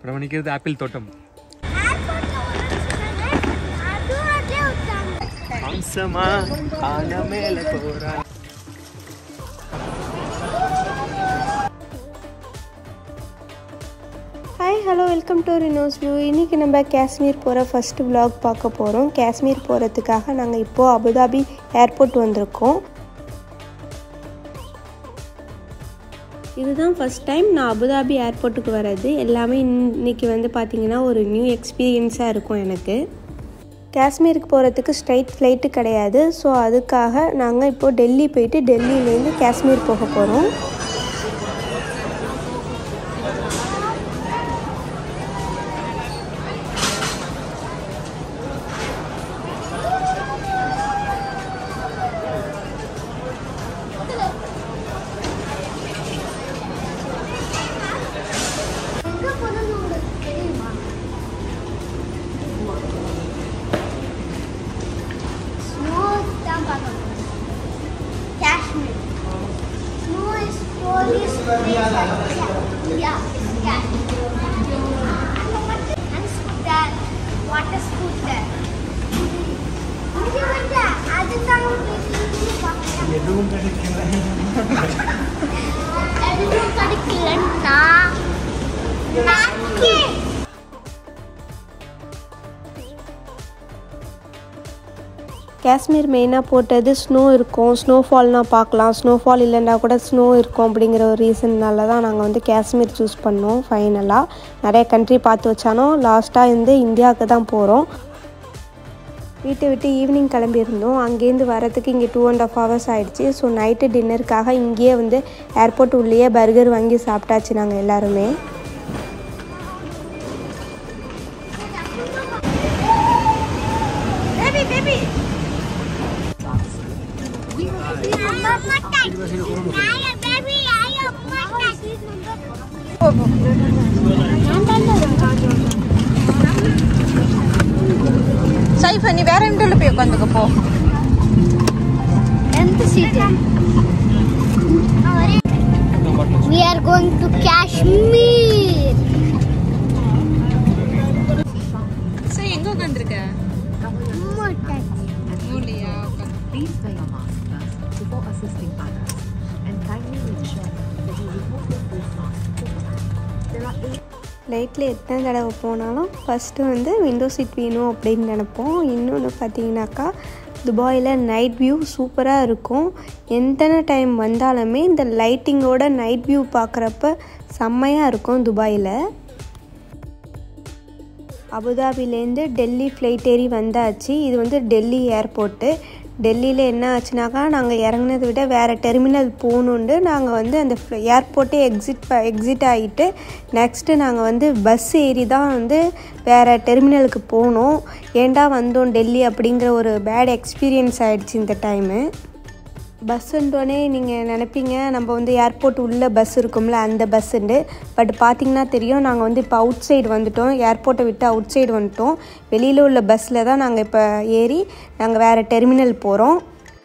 இப்போ நம்ம நிற்கிறது ஆப்பிள் தோட்டம் அம்சமா ஆன மேல போறா hi hello welcome to Rino's view இன்றைக்கி நம்ம காஷ்மீர் போகிற ஃபஸ்ட்டு vlog பார்க்க போகிறோம் காஷ்மீர் போகிறதுக்காக நாங்கள் இப்போது அபுதாபி ஏர்போர்ட் வந்திருக்கோம் இதுதான் ஃபஸ்ட் டைம் நான் அபுதாபி ஏர்போர்ட்டுக்கு வர்றது எல்லாமே இன்னைக்கு வந்து பார்த்திங்கன்னா ஒரு நியூ எக்ஸ்பீரியன்ஸாக இருக்கும் எனக்கு காஷ்மீருக்கு போகிறதுக்கு ஸ்ட்ரைட் ஃப்ளைட்டு கிடையாது ஸோ அதுக்காக நாங்கள் இப்போது டெல்லி போயிட்டு டெல்லியிலேருந்து காஷ்மீர் போக போகிறோம் Kashmir. Snow is tourist place. Yeah, Kashmir. And scooter, water scooter. இங்க வந்து அதுதான் எதுவும் கிடைக்கல எதுவும் கிடைக்கலன்னா napkin. காஷ்மீர் மெயினாக போட்டது ஸ்னோ இருக்கும் ஸ்னோஃபால்னால் பார்க்கலாம் ஸ்னோஃபால் இல்லைன்னா கூட ஸ்னோ இருக்கும் அப்படிங்கிற ஒரு ரீசன்னால தான் நாங்கள் வந்து காஷ்மீர் சூஸ் பண்ணோம் ஃபைனலாக நிறைய கண்ட்ரி பார்த்து வச்சானோம் லாஸ்ட்டாக வந்து இந்தியாவுக்கு தான் போகிறோம் வீட்டை விட்டு ஈவினிங் கிளம்பியிருந்தோம் அங்கேருந்து வரதுக்கு இங்கே டூ அண்ட் ஆஃப் ஹவர்ஸ் ஆகிடுச்சு ஸோ நைட்டு டின்னருக்காக இங்கேயே வந்து ஏர்போர்ட் உள்ளேயே பர்கர் வாங்கி சாப்பிட்டாச்சு நாங்கள் எல்லாருமே Baby, baby. Mutton. Naya, baby, ayo, mutton. Saifa நீ வேற எம்டில் போய் உட்காந்துக்க போ Empty seat. We are going to Kashmir. சரி எங்க உட்காந்துருக்க Mutton. மூலியா உட்காந்து Please wear your mask first before assisting others and kindly ensure that you remove your face mask over time. There are eight லைட்டில் எத்தனை தடவை போனாலும் ஃபஸ்ட்டு வந்து window seat வேணும் அப்படின்னு நினப்போம் இன்னொன்று பார்த்தீங்கன்னாக்கா துபாயில் நைட் வியூ சூப்பராக இருக்கும் எத்தனை டைம் வந்தாலுமே இந்த லைட்டிங்கோட நைட் வியூ பார்க்குறப்ப செம்மையாக இருக்கும் துபாயில் அபுதாபிலேருந்து டெல்லி ஃப்ளைட் ஏறி வந்தாச்சு இது வந்து டெல்லி ஏர்போர்ட்டு டெல்லியில் என்ன ஆச்சுனாக்கா நாங்கள் இறங்குனதை விட வேறு டெர்மினல் போகணுன்ட்டு நாங்கள் வந்து அந்த ஏர்போர்ட்டே எக்ஸிட் எக்ஸிட் ஆகிட்டு நெக்ஸ்ட்டு நாங்கள் வந்து பஸ் ஏறி தான் வந்து வேறு டெர்மினலுக்கு போனோம் ஏன்டா வந்தோம் டெல்லி அப்படிங்கிற ஒரு பேட் எக்ஸ்பீரியன்ஸ் ஆகிடுச்சு இந்த டைமு பஸ்ஸுன்றோடனே நீங்கள் நினைப்பீங்க நம்ம வந்து ஏர்போர்ட் உள்ள பஸ் இருக்கும்ல அந்த பஸ்ஸுண்டு பட் பார்த்தீங்கன்னா தெரியும் நாங்கள் வந்து இப்போ அவுட் சைடு வந்துட்டோம் ஏர்போர்ட்டை விட்டு அவுட் சைடு வந்துட்டோம் வெளியில் உள்ள பஸ்ஸில் தான் நாங்கள் இப்போ ஏறி நாங்கள் வேறு டெர்மினல் போகிறோம்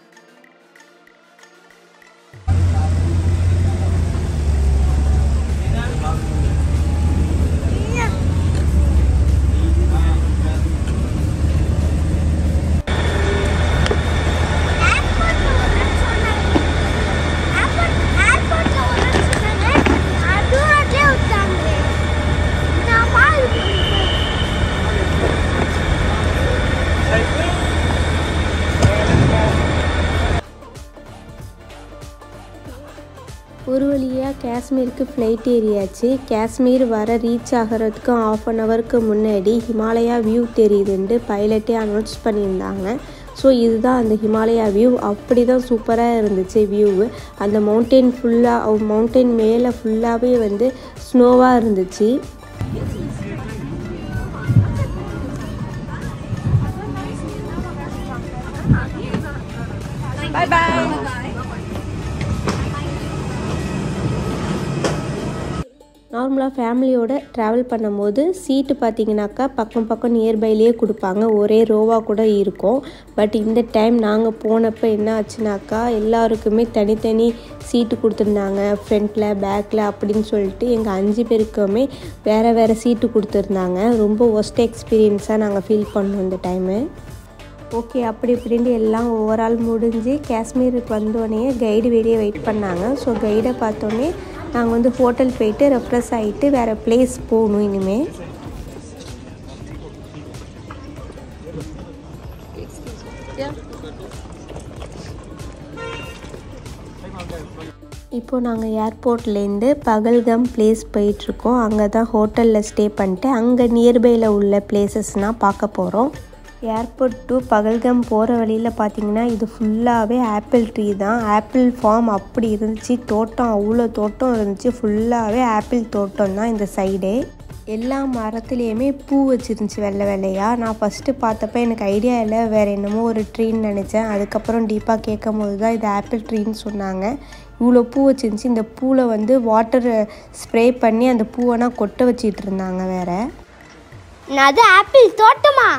ஒரு வழியாக காஷ்மீருக்கு ஃப்ளைட் ஏறியாச்சு காஷ்மீர் வர ரீச் ஆகிறதுக்கு ஆஃப் அன் ஹவருக்கு முன்னாடி ஹிமாலயா வியூ தெரியுதுன்ட்டு பைலட்டே அனௌன்ஸ் பண்ணியிருந்தாங்க ஸோ இதுதான் அந்த ஹிமாலயா வியூ அப்படி தான் சூப்பராக இருந்துச்சு வியூவு அந்த மவுண்டெயின் ஃபுல்லாக மவுண்டெயின் மேலே ஃபுல்லாகவே வந்து ஸ்னோவாக இருந்துச்சு பாய் பாய் நார்மலாக ஃபேமிலியோட ட்ராவல் பண்ணும்போது சீட்டு பார்த்தீங்கன்னாக்கா பக்கம் பக்கம் நியர்பைலேயே கொடுப்பாங்க ஒரே ரோவாக கூட இருக்கும் பட் இந்த டைம் நாங்கள் போனப்போ என்ன ஆச்சுனாக்கா எல்லாருக்குமே தனித்தனி சீட்டு கொடுத்துருந்தாங்க ஃப்ரண்ட்டில் பேக்கில் அப்படின்னு சொல்லிட்டு எங்கள் அஞ்சு பேருக்குமே வேறு வேறு சீட்டு கொடுத்துருந்தாங்க ரொம்ப ஒஸ்ட் எக்ஸ்பீரியன்ஸாக நாங்கள் ஃபீல் பண்ணோம் இந்த டைமு ஓகே அப்படி இப்படின்ட்டு எல்லாம் ஓவரால் முடிஞ்சு காஷ்மீருக்கு வந்தோடனே கைடு வெளியே வெயிட் பண்ணாங்க ஸோ கைடை பார்த்தோன்னே நாங்கள் வந்து ஹோட்டல் போயிட்டு ரெஃப்ரெஷ் ஆகிட்டு வேறு பிளேஸ் போகணும் இனிமேல் இப்போது நாங்கள் ஏர்போர்ட்லேருந்து பகல்கம் பிளேஸ் போயிட்டுருக்கோம் அங்கே தான் ஹோட்டலில் ஸ்டே பண்ணிட்டு அங்கே நியர்பையில் உள்ள பிளேசஸ்னால் பார்க்க போகிறோம் ஏர்போர்ட் டு பகல்கம் போகிற வழியில் பார்த்தீங்கன்னா இது ஃபுல்லாகவே ஆப்பிள் ட்ரீ தான் ஆப்பிள் ஃபார்ம் அப்படி இருந்துச்சு தோட்டம் அவ்வளோ தோட்டம் இருந்துச்சு ஃபுல்லாகவே ஆப்பிள் தோட்டம் தான் இந்த சைடே எல்லா மரத்துலேயுமே பூ வச்சிருந்துச்சு வெள்ளை வெள்ளையாக நான் ஃபஸ்ட்டு பார்த்தப்ப எனக்கு ஐடியா இல்லை வேறு என்னமோ ஒரு ட்ரீன்னு நினச்சேன் அதுக்கப்புறம் டீப்பாக கேட்கும் போது தான் இது ஆப்பிள் ட்ரீன்னு சொன்னாங்க இவ்வளோ பூ வச்சிருந்துச்சு இந்த பூவில் வந்து வாட்டர் ஸ்ப்ரே பண்ணி அந்த பூவெல்லாம் கொட்ட வச்சிட்டு இருந்தாங்க வேற அது ஆப்பிள் தோட்டமா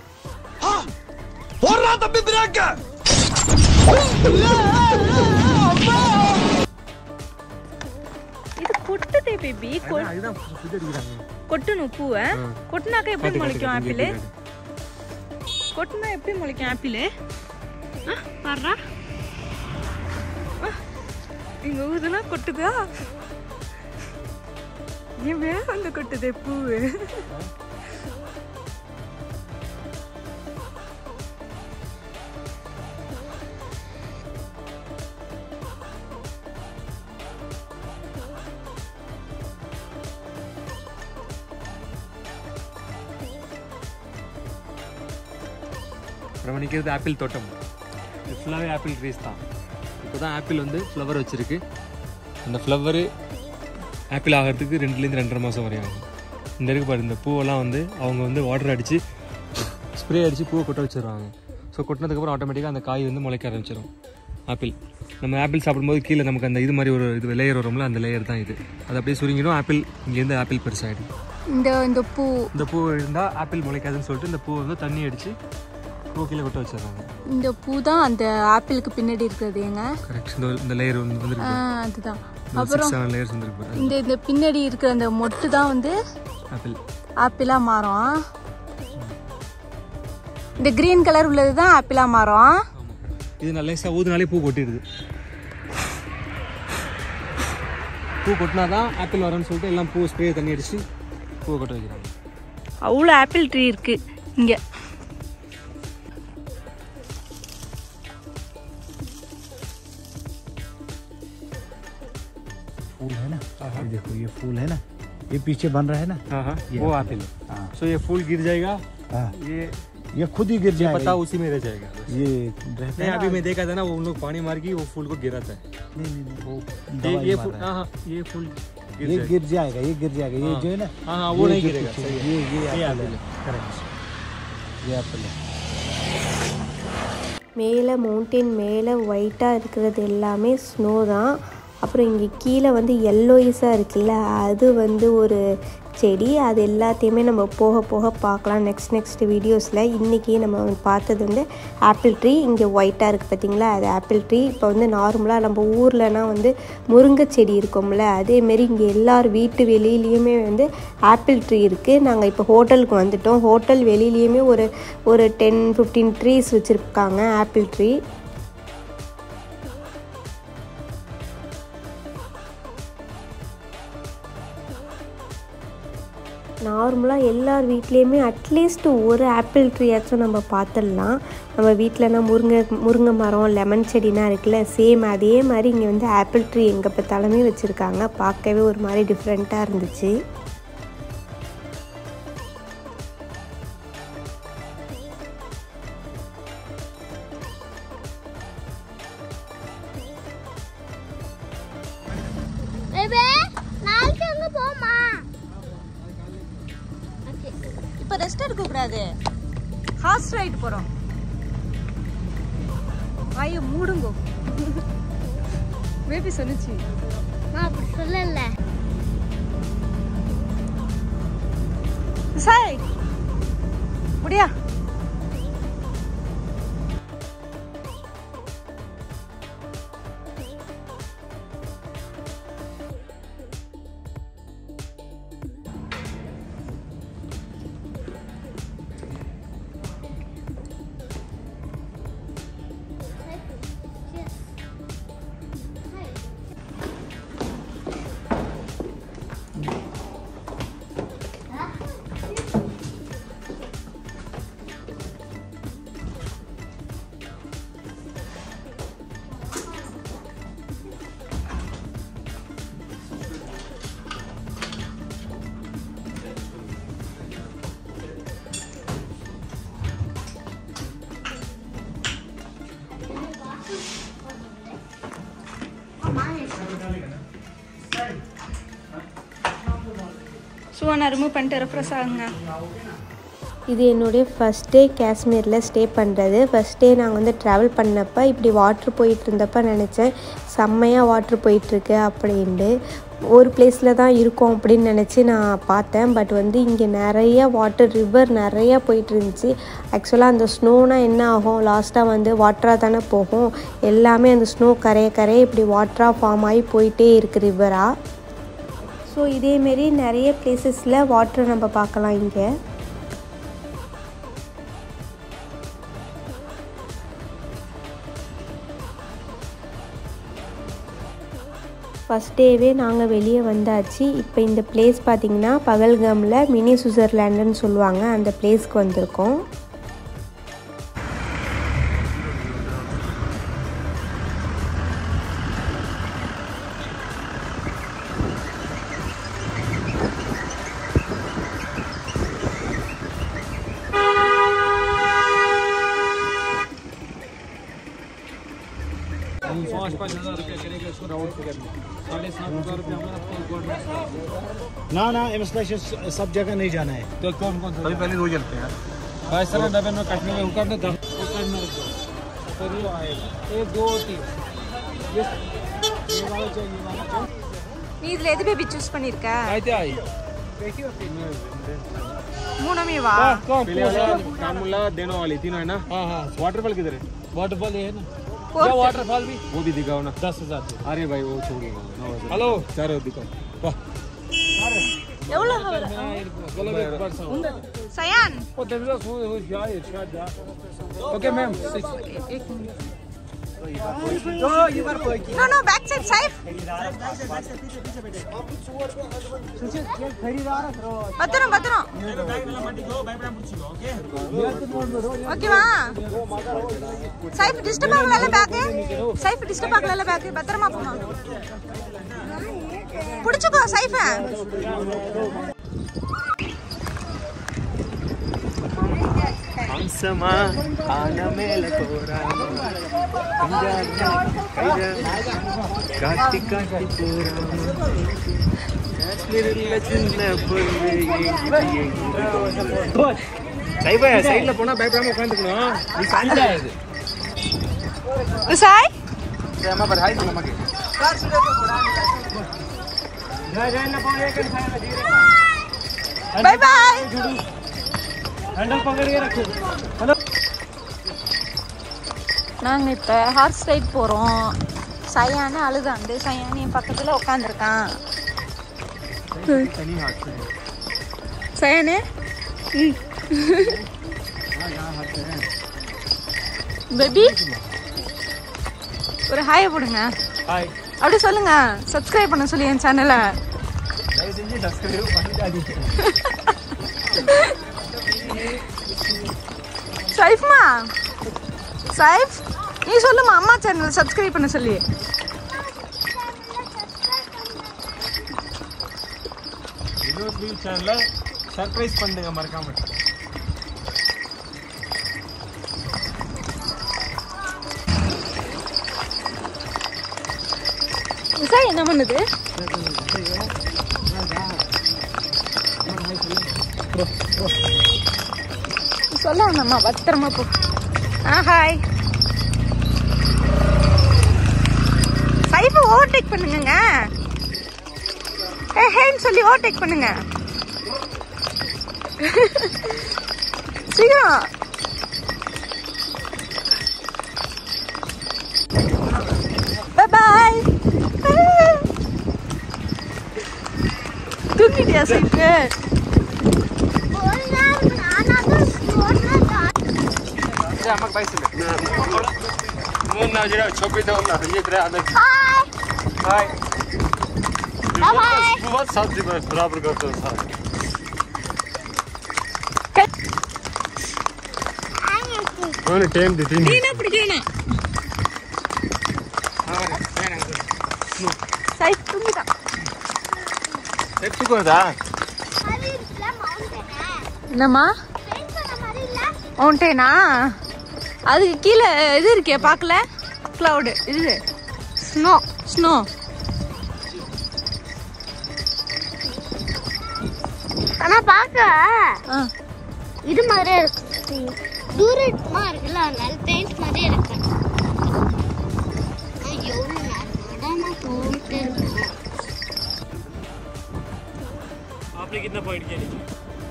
இது கொட்டுதே பேபி அதுதான் ஃபுட் அடிக்கிறாங்க கொட்டணும் பூவை கொட்டினாக்கா எப்படி முளைக்கும் ஆப்பிள் கொட்டினா எப்படி முளைக்கும் ஆப்பிள் பாடுறா இங்க ஊதுலாம் கொட்டுதா என் மேல வந்து கொட்டுதே பூவு நம்ம நிற்கிறது ஆப்பிள் தோட்டம் இது ஃபுல்லாகவே ஆப்பிள் ட்ரீஸ் தான் இப்போ தான் ஆப்பிள் வந்து ஃப்ளவர் வச்சுருக்கு அந்த ஃப்ளவரு ஆப்பிள் ஆகிறதுக்கு ரெண்டுலேருந்து ரெண்டரை மாதம் வரையும் ஆகும் இந்த இருக்கு பாரு இந்த பூவெல்லாம் வந்து அவங்க வந்து வாட்டர் அடித்து ஸ்ப்ரே அடித்து பூவை கொட்ட வச்சிடுறாங்க ஸோ கொட்டினதுக்கப்புறம் ஆட்டோமேட்டிக்காக அந்த காய் வந்து முளைக்க ஆரம்பிச்சிடும் ஆப்பிள் நம்ம ஆப்பிள் சாப்பிடும்போது கீழே நமக்கு அந்த இது மாதிரி ஒரு இது லேயர் வரும்ல அந்த லேயர் தான் இது அது அப்படியே சுருங்கிடும் ஆப்பிள் இங்கேருந்து ஆப்பிள் பெருசாகிடும் இந்த இந்த பூ இந்த பூ இருந்தால் ஆப்பிள் முளைக்காதுன்னு சொல்லிட்டு இந்த பூவை வந்து தண்ணி அடித்து பூ கீழே கொட்ட வச்சிடுறாங்க இந்த பூ தான் அந்த ஆப்பிளுக்கு பின்னாடி இருக்கிறது ஏங்க கரெக்ட் இந்த இந்த லேயர் வந்து வந்து ஆ, அதுதான் சிக்ஸ் செவன் லேயர்ஸ் வந்துருக்கு பாரு இந்த இந்த பின்னாடி இருக்கிற அந்த மொட்டு தான் வந்து ஆப்பிள் ஆப்பிளா மாறும் இந்த கிரீன் கலர் உள்ளது தான் ஆப்பிளா மாறும் இது நல்லா லேசாக ஊதுனாலே பூ கொட்டிடுது பூ கொட்டினா தான் ஆப்பிள் வரும்னு சொல்லிட்டு எல்லாம் பூ ஸ்ப்ரே தண்ணி அடிச்சு பூவை கொட்ட வைக்கிறாங்க அவ்வளோ ஆப்பிள் ட்ரீ இருக்கு இங்க फूल है ना ये देखो ये फूल है ना ये पीछे बन रहा है ना हाँ हाँ वो एप्पल सो ये फूल गिर जाएगा हाँ ये ये खुद ही गिर ये जाएगा पत्ता उसी में रह जाएगा ये रहता नहीं है अभी ना मैं देखा था ना वो उन लोग पानी मार के वो फूल को गिराता है नहीं नहीं नहीं, वो ये दवाई ये मार फूल रहा हाँ हाँ ये फूल है। गिर ये जाएगा गिर जाएगा ये गिर जाएगा ये हाँ। जो है ना हाँ, हाँ, वो ये नहीं जो गिरेगा, पीछे- सही है। ये ये ये एप्पल एप्पल है करेक्ट ये एप्पल है மேலே மவுண்டன் மேலே ஒயிட்டாக இருக்கிறது எல்லாமே ஸ்னோ தான் அப்புறம் இங்கே கீழே வந்து எல்லோயிஸாக இருக்குல்ல அது வந்து ஒரு செடி அது எல்லாத்தையுமே நம்ம போக போக பார்க்கலாம் நெக்ஸ்ட் நெக்ஸ்ட் வீடியோஸில் இன்றைக்கி நம்ம வந்து பார்த்தது வந்து ஆப்பிள் ட்ரீ இங்கே ஒயிட்டாக இருக்குது பார்த்தீங்களா அது ஆப்பிள் ட்ரீ இப்போ வந்து நார்மலாக நம்ம ஊர்லனா வந்து முருங்கை செடி இருக்கும்ல அதேமாரி இங்கே எல்லார் வீட்டு வெளியிலையுமே வந்து ஆப்பிள் ட்ரீ இருக்குது நாங்கள் இப்போ ஹோட்டலுக்கு வந்துட்டோம் ஹோட்டல் வெளியிலையுமே ஒரு ஒரு டென் ஃபிஃப்டீன் ட்ரீஸ் வச்சுருக்காங்க ஆப்பிள் ட்ரீ நார்மலாக எல்லார் வீட்லேயுமே அட்லீஸ்ட் ஒரு ஆப்பிள் ட்ரீயாச்சும் நம்ம பார்த்துடலாம் நம்ம வீட்டிலனா முருங்கை முருங்கை மரம் லெமன் செடினா இருக்குல்ல சேம் அதே மாதிரி இங்கே வந்து ஆப்பிள் ட்ரீ எங்கே பார்த்தாலுமே வச்சுருக்காங்க பார்க்கவே ஒரு மாதிரி டிஃப்ரெண்ட்டாக இருந்துச்சு பேபி நாளைக்கு அங்க போமா இப்போ ரெஸ்ட் எடுக்க கூடாது ஹார்ஸ் ரைட் போறோம் வாய மூடுங்கோ பேபி சொன்னுச்சு நான் அப்படி சொல்லல ஷூவை நான் ரிமூவ் பண்ணிட்டு ரெஃப்ரெஷ் ஆகுங்க இது என்னுடைய ஃபஸ்ட் டே காஷ்மீரில் ஸ்டே பண்ணுறது ஃபஸ்ட் டே நாங்கள் வந்து ட்ராவல் பண்ணப்போ இப்படி வாட்ரு போயிட்டு இருந்தப்ப நினச்சேன் செம்மையாக வாட்ரு போயிட்டுருக்கு அப்படின்ட்டு ஒரு பிளேஸில் தான் இருக்கோம் அப்படின்னு நினச்சி நான் பார்த்தேன் பட் வந்து இங்கே நிறைய வாட்டர் ரிவர் நிறையா போயிட்டு இருந்துச்சு ஆக்சுவலாக அந்த ஸ்னோனால் என்ன ஆகும் லாஸ்ட்டாக வந்து வாட்டராக தானே போகும் எல்லாமே அந்த ஸ்னோ கரைய கரைய இப்படி வாட்டராக ஃபார்ம் ஆகி போயிட்டே இருக்குது ரிவராக ஸோ இதேமாரி நிறைய பிளேசஸில் வாட்டர் நம்ம பார்க்கலாம் இங்கே ஃபஸ்ட் டேவே நாங்கள் வெளியே வந்தாச்சு இப்போ இந்த பிளேஸ் பார்த்திங்கன்னா பகல்காமில் மினி சுவிட்சர்லாண்டுன்னு சொல்லுவாங்க அந்த பிளேஸ்க்கு வந்திருக்கோம் पाँच पाँच हजार रुपया करेगा इसको राउंड फिगर में साढ़े सात हजार रुपया हमारा गवर्नमेंट ना ना इंस्टॉलेशन सब जगह नहीं जाना है तो कौन कौन अभी पहले दो चलते हैं बाईस तरह डबे में कटने में उकर दे दस उकर में रख दो फिर ये आएगा एक दो तीन ये ये वाला चाहिए ये वाला चाहिए நீ இதில் எது பேபி சூஸ் பண்ணியிருக்க आते आई மூணுமே வா पहले वाला कानमुल्ला देनो वाली तीनों है ना हाँ हाँ वाटरफॉल किधर है वाटरफॉल ये है ना क्या वाटरफॉल भी वो भी दिखाओ ना दस हजार अरे भाई वो छोड़ दो हेलो चारों दिखाओ वाह எவ்வளோ சயான் okay ma'am no no bag side Saif பத்திரம் பத்திரம் ஓகேவா சைஃப் டிஸ்டர்ப் ஆகல பேக்கு சைஃப் டிஸ்டர்ப் ஆகல பேக்கு பத்திரமா போமா பிடிச்சுக்கோ சைஃப హంసమా ఆనమేల காட்டி காட்டி சின்ன சைபா சைடுல போனா பயப்படாம உட்காந்துக்கணும் நீ சாஞ்சா இது உசாய் அம்மா பாரு ஹாய் சொல்ல அம்மாக்கு பை பை हैंडल पकड़ के रखो நாங்கள் இப்போ ஹார்ஸ் ரைட் போகிறோம் சயானு அழுதாண்டு சயானு என் பக்கத்தில் உட்காந்துருக்கான் சயானு பேபி ஒரு ஹாயை போடுங்க ஹாய் அப்படி சொல்லுங்க சப்ஸ்கிரைப் பண்ண சொல்லி என் சேனலை தயவு செஞ்சு சப்ஸ்கிரைப் பண்ணிட்டாதீங்க சைஃப்மா சைஃப் நீ சொல்லுமா அம்மா சேனல் சப்ஸ்கிரைப் பண்ண சொல்லி இன்னொரு நியூஸ் சேனல்ல சர்ப்ரைஸ் பண்ணுங்க மறக்காம சார் என்ன பண்ணுது சொல்ல வேணாம்மா பத்திரமா போ ஆ ஹாய் சைஃபை ஓவர்டேக் பண்ணுங்கங்க ஹே ஹேன்னு சொல்லி ஓவர்டேக் பண்ணுங்க சீக்கிரம் பாய் தூக்கிட்டியா சைஃபு अम्मा बाई सुन मून ना जरा छोपी दो ना ये तरह आदत हाय बहुत साथ जी बराबर करते हो साथ ओने टाइम दी थी நீனா பிடிக்கணும் சைஃப் தூங்கிட்டான் एक तू कौन था என்னம்மா மவுண்டேனா அதுக்கு கீழே இது இருக்கே பார்க்கல க்ளவுடு இது ஸ்னோ ஸ்னோ ஆனா பார்க்க இது மாதிரியே இருக்கு தூரமா இருக்குல்ல அதனால பெயிண்ட் மாதிரியே இருக்கு ஆனா எவ்வளவு நேரமா போயிட்டு இருக்கு आपने कितना पॉइंट किया नीचे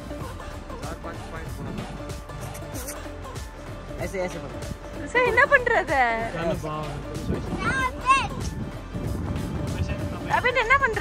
ऐसे ऐसे पकड़ சரி என்ன பண்றது அபின் என்ன பண்ற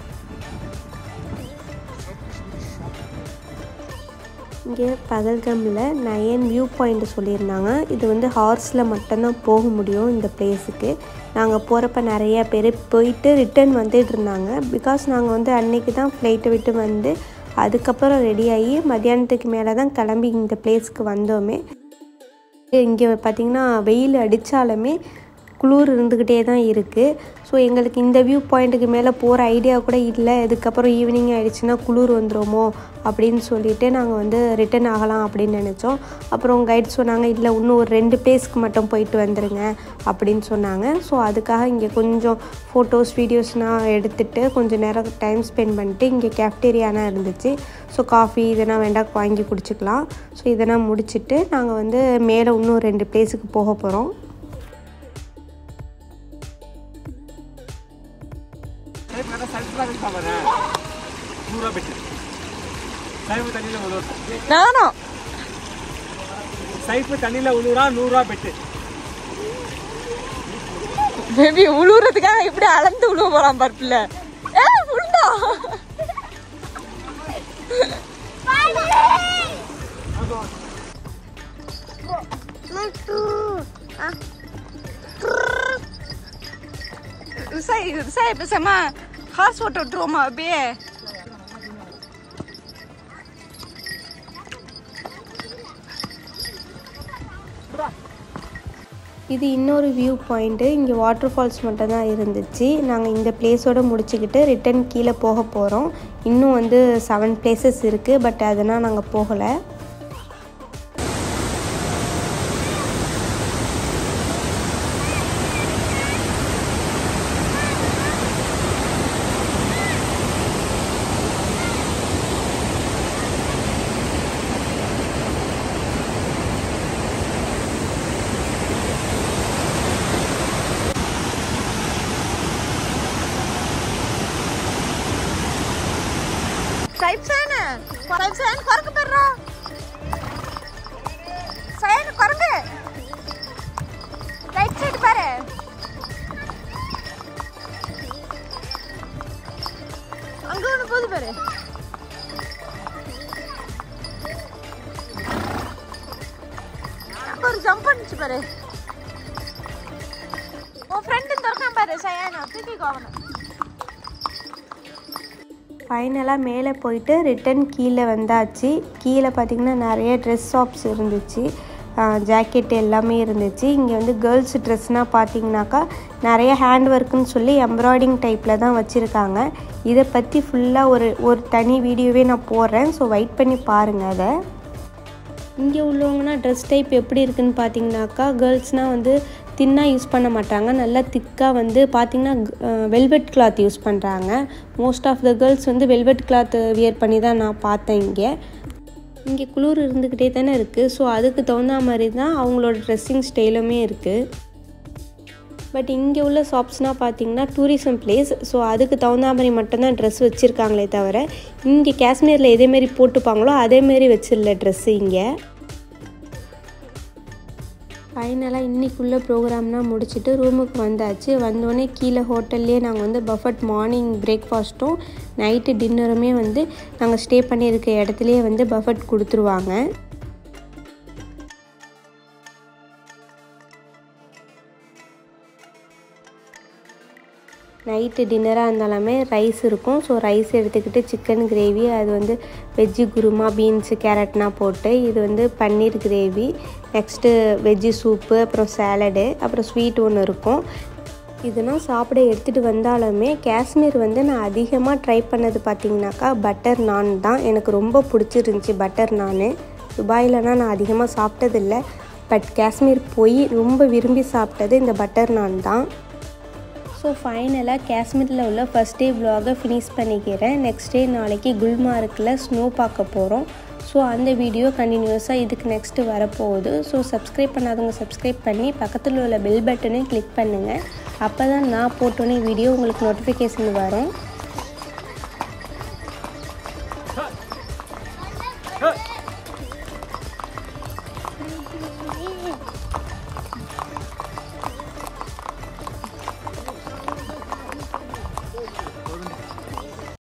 இங்கே பகல்கமில் நயன் வியூ பாயிண்ட் சொல்லியிருந்தாங்க இது வந்து ஹார்ஸில் மட்டும்தான் போக முடியும் இந்த பிளேஸுக்கு நாங்கள் போகிறப்ப நிறைய பேர் போயிட்டு ரிட்டர்ன் வந்துட்டு இருந்தாங்க பிகாஸ் நாங்கள் வந்து அன்னைக்கு தான் ஃப்ளைட்டை விட்டு வந்து அதுக்கப்புறம் ரெடி ஆகி மத்தியானத்துக்கு மேலே தான் கிளம்பி இந்த பிளேஸ்க்கு வந்தோமே இங்கே பார்த்திங்கன்னா வெயில் அடித்தாலுமே குளிர் இருந்துக்கிட்டே தான் இருக்குது ஸோ எங்களுக்கு இந்த வியூ பாயிண்ட்டுக்கு மேலே போகிற ஐடியா கூட இல்லை இதுக்கப்புறம் ஈவினிங் ஆயிடுச்சுன்னா குளிர் வந்துருமோ அப்படின்னு சொல்லிட்டு நாங்கள் வந்து ரிட்டர்ன் ஆகலாம் அப்படின்னு நினச்சோம் அப்புறம் கைட் சொன்னாங்க இல்லை இன்னும் ஒரு ரெண்டு பிளேஸ்க்கு மட்டும் போயிட்டு வந்துருங்க அப்படின்னு சொன்னாங்க ஸோ அதுக்காக இங்கே கொஞ்சம் ஃபோட்டோஸ் வீடியோஸ்லாம் எடுத்துகிட்டு கொஞ்சம் நேரம் டைம் ஸ்பெண்ட் பண்ணிட்டு இங்கே கேஃப்டேரியானா இருந்துச்சு ஸோ காஃபி இதெல்லாம் வேண்டாம் வாங்கி குடிச்சிக்கலாம் ஸோ இதெல்லாம் முடிச்சுட்டு நாங்கள் வந்து மேலே இன்னும் ரெண்டு பிளேஸுக்கு போக போகிறோம் நூறுரூவா பெட்டு சைஃபு தண்ணியில் உழுவுறா நானும் சைஃபு தண்ணியில் உழுவுறா நூறுரூவா பெட்டு பேபி உழுவுறதுக்காக இப்படி அளந்து உழுவ போறான் பருப்புல ஏ உண்டா விவசாயி விவசாயி பேசாம ஹார்ஸ் ஓட்ட விட்டுருவோமா அப்படியே இது இன்னொரு வியூ பாயிண்ட்டு இங்கே வாட்டர் ஃபால்ஸ் மட்டும் தான் இருந்துச்சு நாங்கள் இந்த பிளேஸோடு முடிச்சுக்கிட்டு ரிட்டன் கீழே போக போகிறோம் இன்னும் வந்து செவன் பிளேசஸ் இருக்குது பட் அதெல்லாம் நாங்கள் போகலை சைப் சேனு சைப் சேன் குரங்கு பெறா சேன் குரங்கு ரைட் சைடு பாரு அங்க ஒண்ணு போகுது பாரு அங்க ஒரு ஜம்ப் பண்ணிச்சு பாரு உன் ஃப்ரெண்டு திறக்காம பாரு சயானா தூக்கி கோவணும் ஃபைனலாக மேலே போயிட்டு ரிட்டன் கீழே வந்தாச்சு கீழே பார்த்திங்கன்னா நிறைய ட்ரெஸ் ஷாப்ஸ் இருந்துச்சு ஜாக்கெட் எல்லாமே இருந்துச்சு இங்கே வந்து கேர்ள்ஸ் ட்ரெஸ்னால் பார்த்தீங்கன்னாக்கா நிறைய ஹேண்ட் ஒர்க்குன்னு சொல்லி எம்ப்ராய்டிங் டைப்பில் தான் வச்சுருக்காங்க இதை பற்றி ஃபுல்லாக ஒரு ஒரு தனி வீடியோவே நான் போடுறேன் ஸோ வெயிட் பண்ணி பாருங்கள் அதை இங்கே உள்ளவங்கன்னா ட்ரெஸ் டைப் எப்படி இருக்குன்னு பார்த்தீங்கன்னாக்கா கேர்ள்ஸ்னால் வந்து தின்னாக யூஸ் பண்ண மாட்டாங்க நல்லா திக்காக வந்து பார்த்திங்கன்னா வெல்வெட் கிளாத் யூஸ் பண்ணுறாங்க மோஸ்ட் ஆஃப் த கேர்ள்ஸ் வந்து வெல்வெட் கிளாத் வியர் பண்ணி தான் நான் பார்த்தேன் இங்கே இங்கே குளிர் இருந்துக்கிட்டே தானே இருக்குது ஸோ அதுக்கு தகுந்த மாதிரி தான் அவங்களோட ட்ரெஸ்ஸிங் ஸ்டைலுமே இருக்குது பட் இங்கே உள்ள ஷாப்ஸ்னால் பார்த்தீங்கன்னா டூரிசம் பிளேஸ் ஸோ அதுக்கு தகுந்த மாதிரி மட்டும்தான் ட்ரெஸ் வச்சுருக்காங்களே தவிர இங்கே காஷ்மீரில் எதேமாரி போட்டுப்பாங்களோ அதேமாரி வச்சிடல ட்ரெஸ்ஸு இங்கே ஃபைனலாக இன்றைக்குள்ள ப்ரோக்ராம்லாம் முடிச்சுட்டு ரூமுக்கு வந்தாச்சு வந்தோடனே கீழே ஹோட்டல்லே நாங்கள் வந்து பஃபட் மார்னிங் பிரேக்ஃபாஸ்ட்டும் நைட்டு டின்னருமே வந்து நாங்கள் ஸ்டே பண்ணியிருக்க இடத்துலையே வந்து பஃபட் கொடுத்துருவாங்க நைட்டு டின்னராக இருந்தாலுமே ரைஸ் இருக்கும் ஸோ ரைஸ் எடுத்துக்கிட்டு சிக்கன் கிரேவி அது வந்து வெஜ்ஜு குருமா பீன்ஸு கேரட்னா போட்டு இது வந்து paneer gravy next veg soup அப்புறம் சேலடு அப்புறம் ஸ்வீட் ஒன்று இருக்கும் இதெல்லாம் சாப்பிட எடுத்துகிட்டு வந்தாலுமே காஷ்மீர் வந்து நான் அதிகமாக ட்ரை பண்ணது பார்த்திங்கனாக்கா பட்டர் நான் தான் எனக்கு ரொம்ப பிடிச்சிருந்துச்சி பட்டர் நான் துபாயிலனா நான் அதிகமாக சாப்பிட்டதில்ல பட் காஷ்மீர் போய் ரொம்ப விரும்பி சாப்பிட்டது இந்த பட்டர் நான் தான் ஸோ ஃபைனலாக காஷ்மீரில் உள்ள ஃபஸ்ட் டே vlog-அ ஃபினிஷ் பண்ணிக்கிறேன் நெக்ஸ்ட் டே நாளைக்கு குல்மார்க்கில் ஸ்னோ பார்க்க போகிறோம் ஸோ அந்த வீடியோ கண்டினியூஸாக இதுக்கு நெக்ஸ்ட்டு வரப்போகுது ஸோ சப்ஸ்கிரைப் பண்ணாதவங்க சப்ஸ்கிரைப் பண்ணி பக்கத்தில் உள்ள பெல் பட்டனையும் கிளிக் பண்ணுங்கள் அப்போ தான் நான் போட்டோன்னே வீடியோ உங்களுக்கு நோட்டிஃபிகேஷன் வரும்